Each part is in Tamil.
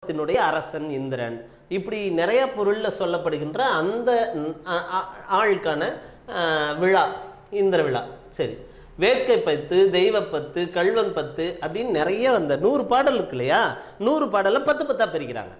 தினுடைய அரசன் இந்திரன் இப்படி நிறைய பொருள்ல சொல்லப்படுகின்ற அந்த ம், ஆ- ஆ- ஆளுக்கான ஆ, விழா இந்திர விழா சரி வேட்கை பத்து தெய்வ பத்து கல்வன் பத்து அப்படின்னு நிறைய வந்த நூறு பாடல் இருக்கு இல்லையா நூறு பாடலை பத்து பத்தா பிரிக்கிறாங்க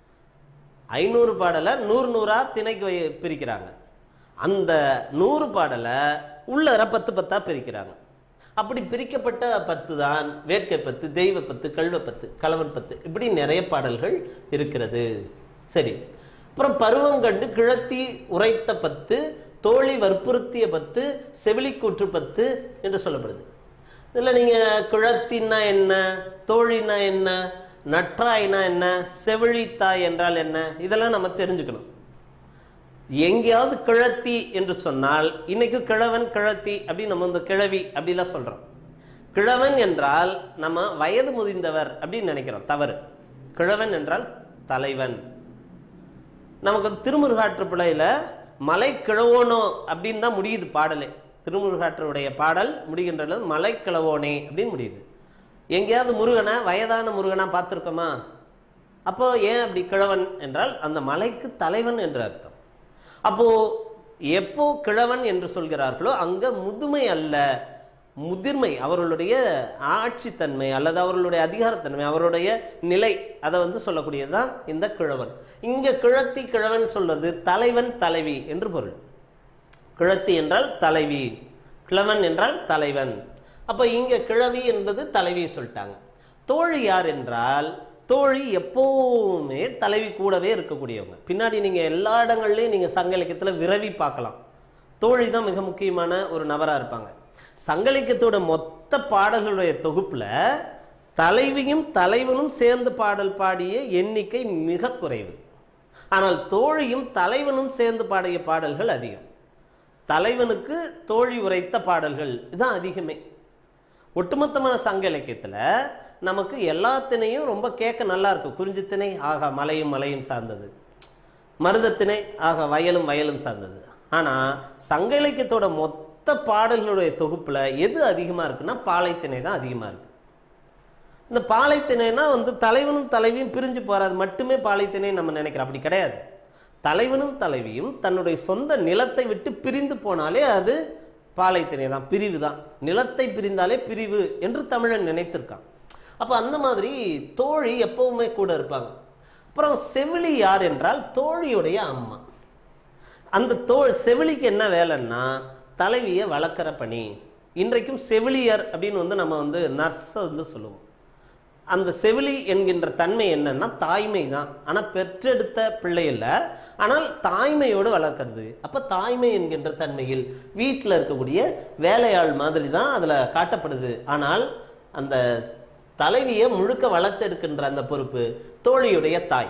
ஐநூறு பாடலை நூறு நூறா திணைக்கு வை- பிரிக்கிறாங்க அந்த நூறு பாடலை உள்ளர பத்து பத்தா பிரிக்கிறாங்க அப்படி பிரிக்கப்பட்ட பத்து தான் வேட்கை பத்து தெய்வ பத்து கல்வ பத்து கலவன் பத்து இப்படி நிறைய பாடல்கள் இருக்கிறது சரி அப்புறம் பருவங்கண்டு கிழத்தி உரைத்த பத்து தோழி வற்புறுத்திய பத்து செவிலிக்கூற்று பத்து என்று சொல்லப்படுது இதில் நீங்கள் கிழத்தின்னா என்ன தோழின்னா என்ன நற்றாய்னா என்ன செவிழித்தாய் என்றால் என்ன இதெல்லாம் நம்ம தெரிஞ்சுக்கணும் எங்கேயாவது கிழத்தி என்று சொன்னால் இன்னைக்கு கிழவன் கிழத்தி அப்படின்னு நம்ம இந்த கிழவி அப்படிலாம் சொல்கிறோம் கிழவன் என்றால் நம்ம வயது முதிர்ந்தவர் அப்படின்னு நினைக்கிறோம் தவறு கிழவன் என்றால் தலைவன் நமக்கு திருமுருகாற்று பிள்ளையில் மலை கிழவோனோ அப்படின்னு தான் முடியுது பாடலே திருமுருகாற்றுடைய பாடல் முடிகின்றது மலை கிழவோனே அப்படின்னு முடியுது எங்கேயாவது முருகனை வயதான முருகனா பார்த்துருக்கோமா அப்போ ஏன் அப்படி கிழவன் என்றால் அந்த மலைக்கு தலைவன் என்று அர்த்தம் அப்போ எப்போ கிழவன் என்று சொல்கிறார்களோ அங்க முதுமை அல்ல முதிர்மை அவர்களுடைய ஆட்சித்தன்மை அல்லது அவர்களுடைய அதிகாரத்தன்மை அவருடைய நிலை அதை வந்து சொல்லக்கூடியது தான் இந்த கிழவன் இங்க கிழத்தி கிழவன் சொல்றது தலைவன் தலைவி என்று பொருள் கிழத்தி என்றால் தலைவி கிழவன் என்றால் தலைவன் அப்போ இங்க கிழவி என்பது தலைவி சொல்லிட்டாங்க தோழி யார் என்றால் தோழி எப்போவுமே தலைவி கூடவே இருக்கக்கூடியவங்க பின்னாடி நீங்க எல்லா இடங்கள்லையும் நீங்க சங்க இலக்கியத்துல விரவி பார்க்கலாம் தோழி தான் மிக முக்கியமான ஒரு நபரா இருப்பாங்க சங்க இலக்கியத்தோட மொத்த பாடல்களுடைய தொகுப்புல தலைவியும் தலைவனும் சேர்ந்து பாடல் பாடிய எண்ணிக்கை மிக குறைவு ஆனால் தோழியும் தலைவனும் சேர்ந்து பாடிய பாடல்கள் அதிகம் தலைவனுக்கு தோழி உரைத்த பாடல்கள் இதுதான் அதிகமே ஒட்டுமொத்தமான சங்க இலக்கியத்தில் நமக்கு எல்லாத்தினையும் ரொம்ப கேட்க நல்லா இருக்கும் குறிஞ்சித்திணை ஆகா மலையும் மலையும் சார்ந்தது மருதத்திணை ஆகா வயலும் வயலும் சார்ந்தது ஆனால் சங்க இலக்கியத்தோட மொத்த பாடல்களுடைய தொகுப்பில் எது அதிகமாக இருக்குன்னா பாலைத்திணை தான் அதிகமாக இருக்கு இந்த பாலைத்திணைனா வந்து தலைவனும் தலைவியும் பிரிஞ்சு போகிறது மட்டுமே பாலைத்திணை நம்ம நினைக்கிறோம் அப்படி கிடையாது தலைவனும் தலைவியும் தன்னுடைய சொந்த நிலத்தை விட்டு பிரிந்து போனாலே அது பாலைத்திணை தான் பிரிவு தான் நிலத்தை பிரிந்தாலே பிரிவு என்று தமிழன் நினைத்திருக்கான் அப்போ அந்த மாதிரி தோழி எப்பவுமே கூட இருப்பாங்க அப்புறம் செவிலி யார் என்றால் தோழியுடைய அம்மா அந்த தோ செவிலிக்கு என்ன வேலைன்னா தலைவியை வளர்க்குற பணி இன்றைக்கும் செவிலியர் அப்படின்னு வந்து நம்ம வந்து நர்ஸை வந்து சொல்லுவோம் அந்த செவிலி என்கின்ற தன்மை என்னன்னா தாய்மை தான் ஆனால் பெற்றெடுத்த பிள்ளை இல்லை ஆனால் தாய்மையோடு வளர்க்கறது அப்போ தாய்மை என்கின்ற தன்மையில் வீட்டில் இருக்கக்கூடிய வேலையாள் மாதிரி தான் அதில் காட்டப்படுது ஆனால் அந்த தலைவியை முழுக்க வளர்த்தெடுக்கின்ற அந்த பொறுப்பு தோழியுடைய தாய்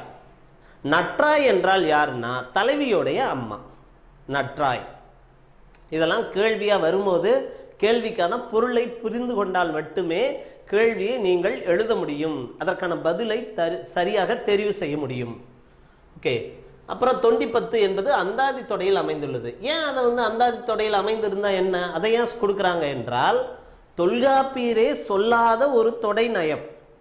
நற்றாய் என்றால் யாருன்னா தலைவியோடைய அம்மா நற்றாய் இதெல்லாம் கேள்வியாக வரும்போது கேள்விக்கான பொருளை புரிந்து கொண்டால் மட்டுமே கேள்வியை நீங்கள் எழுத முடியும் அதற்கான பதிலை தரு சரியாக தெரிவு செய்ய முடியும் ஓகே அப்புறம் தொண்டிப்பத்து என்பது அந்தாதி தொடையில் அமைந்துள்ளது ஏன் அதை வந்து அந்தாதி தொடையில் அமைந்திருந்தா என்ன அதை ஏன் கொடுக்குறாங்க என்றால் தொல்காப்பியரே சொல்லாத ஒரு தொடை நயம்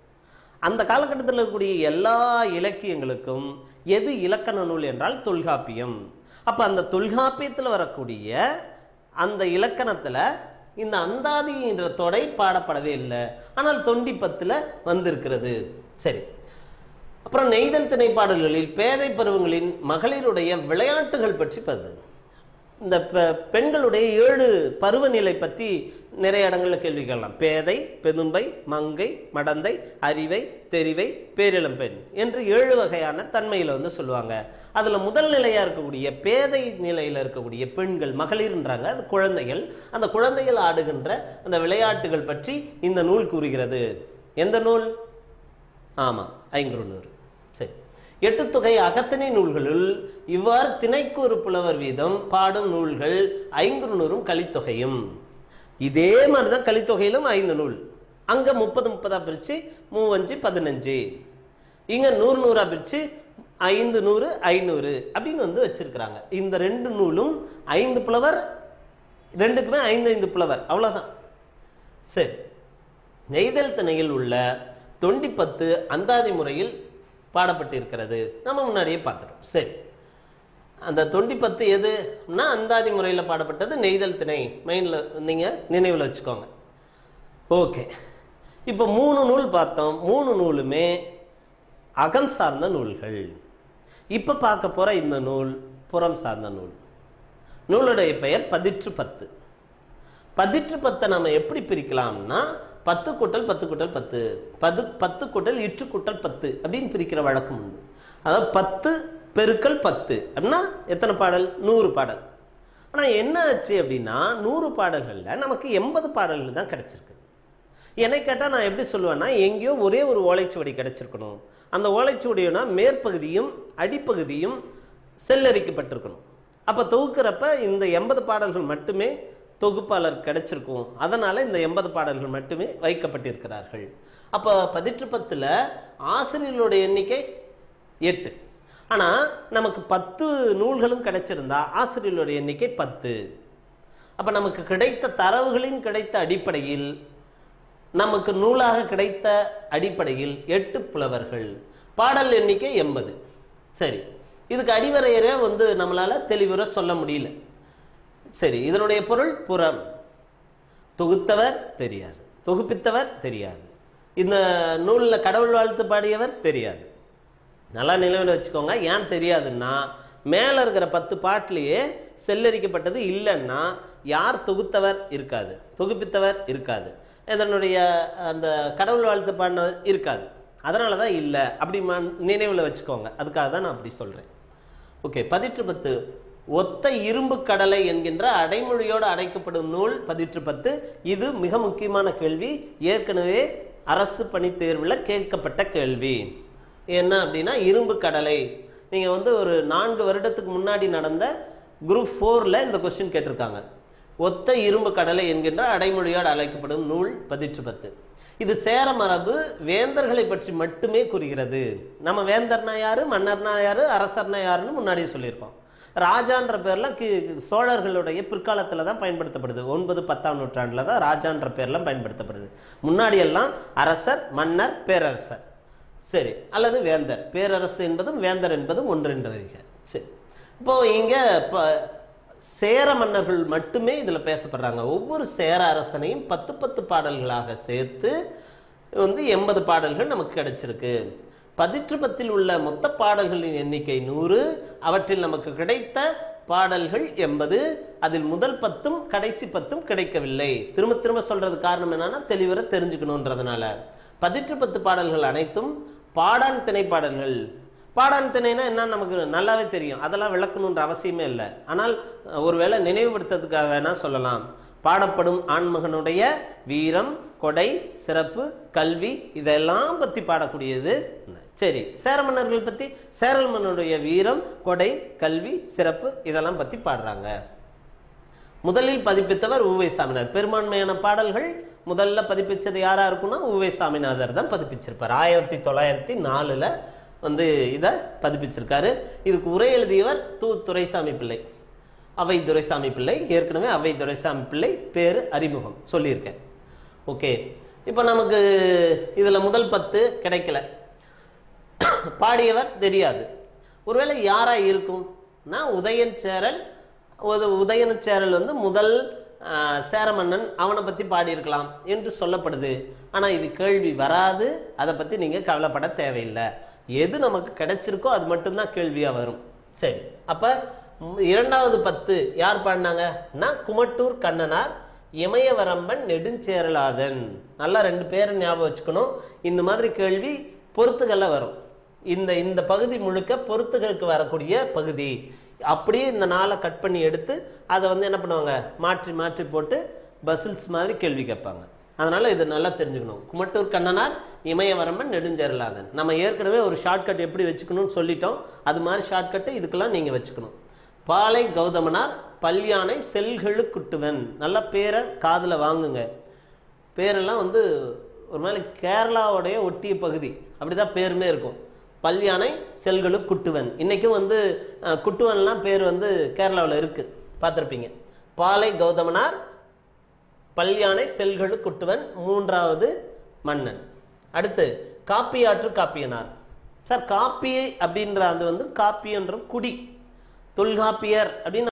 அந்த காலகட்டத்தில் இருக்கக்கூடிய எல்லா இலக்கியங்களுக்கும் எது இலக்கண நூல் என்றால் தொல்காப்பியம் அப்போ அந்த தொல்காப்பியத்தில் வரக்கூடிய அந்த இலக்கணத்தில் இந்த அந்தாதி என்ற தொடை பாடப்படவே இல்லை ஆனால் தொண்டிப்பத்தில் வந்திருக்கிறது சரி அப்புறம் நெய்தல் திணைப்பாடல்களில் பேதை பருவங்களின் மகளிருடைய விளையாட்டுகள் பற்றி பது இந்த பெ- பெண்களுடைய ஏழு பருவநிலை பற்றி நிறைய இடங்களில் கேள்வி கேட்கலாம் பேதை பெதும்பை மங்கை மடந்தை அறிவை தெரிவை பேரிளம்பெண் என்று ஏழு வகையான தன்மையில் வந்து சொல்லுவாங்க அதில் முதல் நிலையாக இருக்கக்கூடிய பேதை நிலையில் இருக்கக்கூடிய பெண்கள் மகளிர்ன்றாங்க அது குழந்தைகள் அந்த குழந்தைகள் ஆடுகின்ற அந்த விளையாட்டுகள் பற்றி இந்த நூல் கூறுகிறது எந்த நூல் ஆமாம் ஐங்குறுநூறு சரி எட்டு தொகை அகத்திணை நூல்களுள் இவ்வாறு திணைக்கு ஒரு புலவர் வீதம் பாடும் நூல்கள் ஐங்குறுநூறும் கலித்தொகையும் இதே மாதிரி தான் கலித்தொகையிலும் ஐந்து நூல் அங்கே முப்பது முப்பதா பிரித்து மூவஞ்சு பதினஞ்சு இங்கே நூறு நூறா பிரித்து ஐந்து நூறு ஐநூறு அப்படின்னு வந்து வச்சிருக்கிறாங்க இந்த ரெண்டு நூலும் ஐந்து புலவர் ரெண்டுக்குமே ஐந்து ஐந்து புலவர் அவ்வளோதான் சரி நெய்தல் திணையில் உள்ள தொண்டிப்பத்து அந்தாதி முறையில் பாடப்பட்டிருக்கிறது நம்ம முன்னாடியே பார்த்துட்டோம் சரி அந்த தொண்டிப்பத்து எதுன்னா அந்தாதி முறையில் பாடப்பட்டது நெய்தல் திணை மைண்டில் நீங்கள் நினைவில் வச்சுக்கோங்க ஓகே இப்போ மூணு நூல் பார்த்தோம் மூணு நூலுமே அகம் சார்ந்த நூல்கள் இப்போ பார்க்க போகிற இந்த நூல் புறம் சார்ந்த நூல் நூலுடைய பெயர் பதிற்று பத்து பதிற்று பத்தை நம்ம எப்படி பிரிக்கலாம்னா பத்து கூட்டல் பத்து கூட்டல் பத்து பது பத்து கூட்டல் இற்று கூட்டல் பத்து அப்படின்னு பிரிக்கிற வழக்கம் உண்டு அதாவது பத்து பெருக்கல் பத்து அப்படின்னா எத்தனை பாடல் நூறு பாடல் ஆனால் என்ன ஆச்சு அப்படின்னா நூறு பாடல்களில் நமக்கு எண்பது பாடல்கள் தான் கிடச்சிருக்கு என்னை கேட்டால் நான் எப்படி சொல்லுவேன்னா எங்கேயோ ஒரே ஒரு ஓலைச்சுவடி கிடச்சிருக்கணும் அந்த ஓலைச்சுவடியோனா மேற்பகுதியும் அடிப்பகுதியும் செல்லரிக்கப்பட்டிருக்கணும் அப்போ தொகுக்கிறப்ப இந்த எண்பது பாடல்கள் மட்டுமே தொகுப்பாளர் கிடைச்சிருக்கும் அதனால் இந்த எண்பது பாடல்கள் மட்டுமே வைக்கப்பட்டிருக்கிறார்கள் அப்போ பதிற்று பத்தில் ஆசிரியர்களுடைய எண்ணிக்கை எட்டு ஆனால் நமக்கு பத்து நூல்களும் கிடைச்சிருந்தா ஆசிரியர்களுடைய எண்ணிக்கை பத்து அப்போ நமக்கு கிடைத்த தரவுகளின் கிடைத்த அடிப்படையில் நமக்கு நூலாக கிடைத்த அடிப்படையில் எட்டு புலவர்கள் பாடல் எண்ணிக்கை எண்பது சரி இதுக்கு அடிவரையறை வந்து நம்மளால் தெளிவுற சொல்ல முடியல சரி இதனுடைய பொருள் புறம் தொகுத்தவர் தெரியாது தொகுப்பித்தவர் தெரியாது இந்த நூலில் கடவுள் வாழ்த்து பாடியவர் தெரியாது நல்லா நினைவில் வச்சுக்கோங்க ஏன் தெரியாதுன்னா மேலே இருக்கிற பத்து பாட்டிலேயே செல்லரிக்கப்பட்டது இல்லைன்னா யார் தொகுத்தவர் இருக்காது தொகுப்பித்தவர் இருக்காது இதனுடைய அந்த கடவுள் வாழ்த்து பாடினவர் இருக்காது அதனால தான் இல்லை அப்படி நினைவில் வச்சுக்கோங்க அதுக்காக தான் நான் அப்படி சொல்கிறேன் ஓகே பதிற்று பத்து ஒத்த இரும்பு கடலை என்கின்ற அடைமொழியோடு அடைக்கப்படும் நூல் பதிற்று பத்து இது மிக முக்கியமான கேள்வி ஏற்கனவே அரசு பணி தேர்வில் கேட்கப்பட்ட கேள்வி என்ன அப்படின்னா இரும்பு கடலை நீங்கள் வந்து ஒரு நான்கு வருடத்துக்கு முன்னாடி நடந்த குரூப் ஃபோரில் இந்த கொஸ்டின் கேட்டிருக்காங்க ஒத்த இரும்பு கடலை என்கின்ற அடைமொழியோடு அழைக்கப்படும் நூல் பதிற்று பத்து இது சேர மரபு வேந்தர்களை பற்றி மட்டுமே கூறுகிறது நம்ம வேந்தர்னா யாரு மன்னர்னா யாரு அரசர்னா யாருன்னு முன்னாடியே சொல்லியிருக்கோம் ராஜான்ற பேர்லாம் கி சோழர்களுடைய பிற்காலத்தில் தான் பயன்படுத்தப்படுது ஒன்பது பத்தாம் நூற்றாண்டில் தான் ராஜான்ற பேர்லாம் பயன்படுத்தப்படுது முன்னாடியெல்லாம் அரசர் மன்னர் பேரரசர் சரி அல்லது வேந்தர் பேரரசு என்பதும் வேந்தர் என்பதும் ஒன்றென்றீங்க சரி இப்போ இங்கே இப்போ சேர மன்னர்கள் மட்டுமே இதில் பேசப்படுறாங்க ஒவ்வொரு சேர அரசனையும் பத்து பத்து பாடல்களாக சேர்த்து வந்து எண்பது பாடல்கள் நமக்கு கிடைச்சிருக்கு பதிற்று பத்தில் உள்ள மொத்த பாடல்களின் எண்ணிக்கை நூறு அவற்றில் நமக்கு கிடைத்த பாடல்கள் எண்பது அதில் முதல் பத்தும் கடைசி பத்தும் கிடைக்கவில்லை திரும்ப திரும்ப சொல்றது காரணம் என்னன்னா தெளிவர தெரிஞ்சுக்கணுன்றதுனால பதிற்று பத்து பாடல்கள் அனைத்தும் பாடான் திணை பாடல்கள் பாடான் திணைனா என்ன நமக்கு நல்லாவே தெரியும் அதெல்லாம் விளக்கணுன்ற அவசியமே இல்லை ஆனால் ஒருவேளை நினைவுபடுத்துறதுக்காக வேணா சொல்லலாம் பாடப்படும் ஆண்மகனுடைய வீரம் கொடை சிறப்பு கல்வி இதெல்லாம் பற்றி பாடக்கூடியது சரி சேர மன்னர்கள் பற்றி சேரல் மன்னனுடைய வீரம் கொடை கல்வி சிறப்பு இதெல்லாம் பற்றி பாடுறாங்க முதலில் பதிப்பித்தவர் உவை சாமிநாதர் பெரும்பான்மையான பாடல்கள் முதல்ல பதிப்பிச்சது யாரா இருக்கும்னா உவை சாமிநாதர் தான் பதிப்பிச்சிருப்பார் ஆயிரத்தி தொள்ளாயிரத்தி நாலில் வந்து இதை பதிப்பிச்சிருக்காரு இதுக்கு உரை எழுதியவர் து துரைசாமி பிள்ளை அவை துரைசாமி பிள்ளை ஏற்கனவே அவை துரைசாமி பிள்ளை பேர் அறிமுகம் சொல்லியிருக்கேன் ஓகே இப்போ நமக்கு இதில் முதல் பத்து கிடைக்கல பாடியவர் தெரியாது ஒருவேளை யாரா இருக்கும்னா உதயன் சேரல் உத- உதயன் சேரல் வந்து முதல் ஆஹ், சேரமன்னன் அவனை பற்றி பாடியிருக்கலாம் என்று சொல்லப்படுது ஆனால் இது கேள்வி வராது அதை பற்றி நீங்கள் கவலைப்பட தேவையில்லை எது நமக்கு கிடைச்சிருக்கோ அது மட்டும்தான் கேள்வியாக வரும் சரி அப்போ இரண்டாவது பத்து யார் பாடினாங்கன்னா குமட்டூர் கண்ணனார் இமயவரம்பன் நெடுஞ்சேரலாதன் நல்லா ரெண்டு பேரை ஞாபகம் வச்சுக்கணும் இந்த மாதிரி கேள்வி பொறுத்துகளில் வரும் இந்த இந்த பகுதி முழுக்க பொறுத்துகளுக்கு வரக்கூடிய பகுதி அப்படியே இந்த நாளை கட் பண்ணி எடுத்து அதை வந்து என்ன பண்ணுவாங்க மாற்றி மாற்றி போட்டு பசில்ஸ் மாதிரி கேள்வி கேட்பாங்க அதனால் இது நல்லா தெரிஞ்சுக்கணும் குமட்டூர் கண்ணனார் இமயவரம்பன் நெடுஞ்சேரலாதன் நம்ம ஏற்கனவே ஒரு ஷார்ட்கட் எப்படி வச்சுக்கணும்னு சொல்லிட்டோம் அது மாதிரி ஷார்ட்கட்டை இதுக்கெல்லாம் நீங்கள் வச்சுக்கணும் பாலை கௌதமனார் பல்யானை செல்கெழு குட்டுவன் நல்ல பேரை காதில் வாங்குங்க பேரெல்லாம் வந்து ஒரு மாதிரி கேரளாவுடைய ஒட்டிய பகுதி அப்படிதான் பேருமே இருக்கும் பல்யானை செல்களு குட்டுவன் இன்றைக்கும் வந்து அஹ், குட்டுவன்லாம் பேர் வந்து கேரளாவில் இருக்குது பார்த்துருப்பீங்க பாலை கௌதமனார் பல்யானை செல்களு குட்டுவன் மூன்றாவது மன்னன் அடுத்து காப்பியாற்று காப்பியனார் சார் காப்பி அப்படின்ற அது வந்து காப்பின்றது குடி தொல்காப்பியர் அப்படின்னு